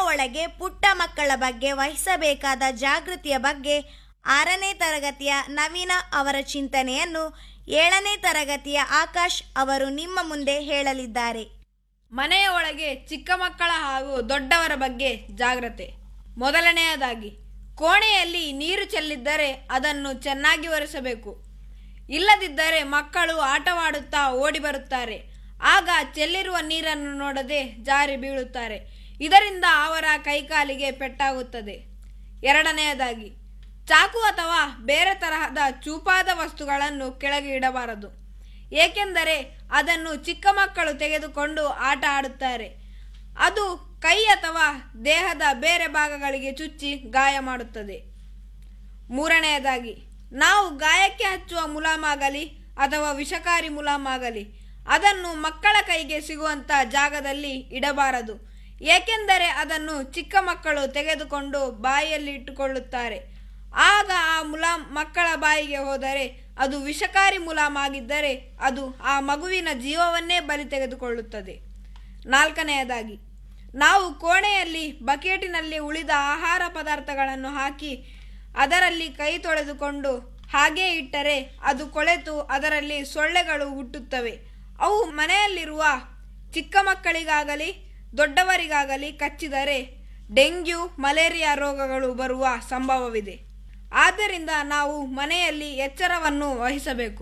ಒಳಗೆ ಪುಟ್ಟ ಮಕ್ಕಳ ಬಗ್ಗೆ ವಹಿಸಬೇಕಾದ ಜಾಗೃತಿಯ ಬಗ್ಗೆ ಆರನೇ ತರಗತಿಯ ನವೀನ ಅವರ ಚಿಂತನೆಯನ್ನು ಏಳನೇ ತರಗತಿಯ ಆಕಾಶ್ ಅವರು ನಿಮ್ಮ ಮುಂದೆ ಹೇಳಲಿದ್ದಾರೆ ಮನೆಯ ಒಳಗೆ ಚಿಕ್ಕ ಮಕ್ಕಳ ಹಾಗೂ ದೊಡ್ಡವರ ಬಗ್ಗೆ ಜಾಗ್ರತೆ ಮೊದಲನೆಯದಾಗಿ ಕೋಣೆಯಲ್ಲಿ ನೀರು ಚೆಲ್ಲಿದ್ದರೆ ಅದನ್ನು ಚೆನ್ನಾಗಿ ಒರೆಸಬೇಕು ಇಲ್ಲದಿದ್ದರೆ ಮಕ್ಕಳು ಆಟವಾಡುತ್ತಾ ಓಡಿ ಬರುತ್ತಾರೆ ಆಗ ಚೆಲ್ಲಿರುವ ನೀರನ್ನು ನೋಡದೆ ಜಾರಿ ಬೀಳುತ್ತಾರೆ ಇದರಿಂದ ಅವರ ಕೈಕಾಲಿಗೆ ಪೆಟ್ಟಾಗುತ್ತದೆ ಎರಡನೆಯದಾಗಿ ಚಾಕು ಅಥವಾ ಬೇರೆ ತರಹದ ಚೂಪಾದ ವಸ್ತುಗಳನ್ನು ಕೆಳಗೆ ಇಡಬಾರದು ಏಕೆಂದರೆ ಅದನ್ನು ಚಿಕ್ಕ ಮಕ್ಕಳು ತೆಗೆದುಕೊಂಡು ಆಟ ಆಡುತ್ತಾರೆ ಅದು ಕೈ ಅಥವಾ ದೇಹದ ಬೇರೆ ಭಾಗಗಳಿಗೆ ಚುಚ್ಚಿ ಗಾಯ ಮಾಡುತ್ತದೆ ಮೂರನೆಯದಾಗಿ ನಾವು ಗಾಯಕ್ಕೆ ಹಚ್ಚುವ ಮುಲಾಮಾಗಲಿ ಅಥವಾ ವಿಷಕಾರಿ ಮುಲಾಮಾಗಲಿ ಅದನ್ನು ಮಕ್ಕಳ ಕೈಗೆ ಸಿಗುವಂಥ ಜಾಗದಲ್ಲಿ ಇಡಬಾರದು ಏಕೆಂದರೆ ಅದನ್ನು ಚಿಕ್ಕ ಮಕ್ಕಳು ತೆಗೆದುಕೊಂಡು ಬಾಯಿಯಲ್ಲಿ ಇಟ್ಟುಕೊಳ್ಳುತ್ತಾರೆ ಆಗ ಆ ಮುಲಾಮ್ ಮಕ್ಕಳ ಬಾಯಿಗೆ ಹೋದರೆ ಅದು ವಿಷಕಾರಿ ಮುಲಾಮ್ ಆಗಿದ್ದರೆ ಅದು ಆ ಮಗುವಿನ ಜೀವವನ್ನೇ ಬಲಿ ತೆಗೆದುಕೊಳ್ಳುತ್ತದೆ ನಾಲ್ಕನೆಯದಾಗಿ ನಾವು ಕೋಣೆಯಲ್ಲಿ ಬಕೆಟಿನಲ್ಲಿ ಉಳಿದ ಆಹಾರ ಪದಾರ್ಥಗಳನ್ನು ಹಾಕಿ ಅದರಲ್ಲಿ ಕೈ ತೊಳೆದುಕೊಂಡು ಹಾಗೇ ಇಟ್ಟರೆ ಅದು ಕೊಳೆತು ಅದರಲ್ಲಿ ಸೊಳ್ಳೆಗಳು ಹುಟ್ಟುತ್ತವೆ ಅವು ಮನೆಯಲ್ಲಿರುವ ಚಿಕ್ಕ ಮಕ್ಕಳಿಗಾಗಲಿ ದೊಡ್ಡವರಿಗಾಗಲಿ ಕಚ್ಚಿದರೆ ಡೆಂಗ್ಯೂ ಮಲೇರಿಯಾ ರೋಗಗಳು ಬರುವ ಸಂಭವವಿದೆ ಆದ್ದರಿಂದ ನಾವು ಮನೆಯಲ್ಲಿ ಎಚ್ಚರವನ್ನು ವಹಿಸಬೇಕು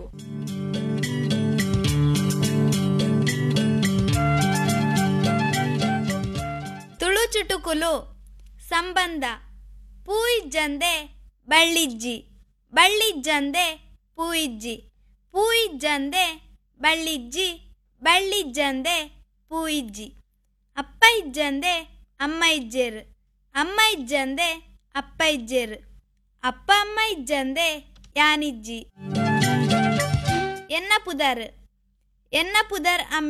ತುಳು ಚುಟುಕುಲು ಸಂಬಂಧ ಪೂಯಿಜ್ಜಂದೆ ಬಳ್ಳಿಜ್ಜಿ ಬಳ್ಳಿಜ್ಜಂದೆ ಪೂಯಿಜ್ಜಿ ಪೂಯಿಜ್ಜಂದೆ ಬಳ್ಳಿಜ್ಜಿ ಬಳ್ಳಿಜ್ಜಂದೆ ಪೂಯಿಜ್ಜಿ ಅಪ್ಪ ಇಜ್ಜಂದೆ ಅಮ್ಮ ಇಜ್ಜೇರು ಅಮ್ಮ ಇಜ್ಜಂದೆ ಅಪ್ಪ ಇಜ್ಜೇರು ಅಪ್ಪ ಅಮ್ಮ ಇಜ್ಜಂದೆ ಯಾನಿಜ್ಜಿ ಎನ್ನ ಪುದರ್ ಎನ್ನ ಪುದರ್ ಅಂ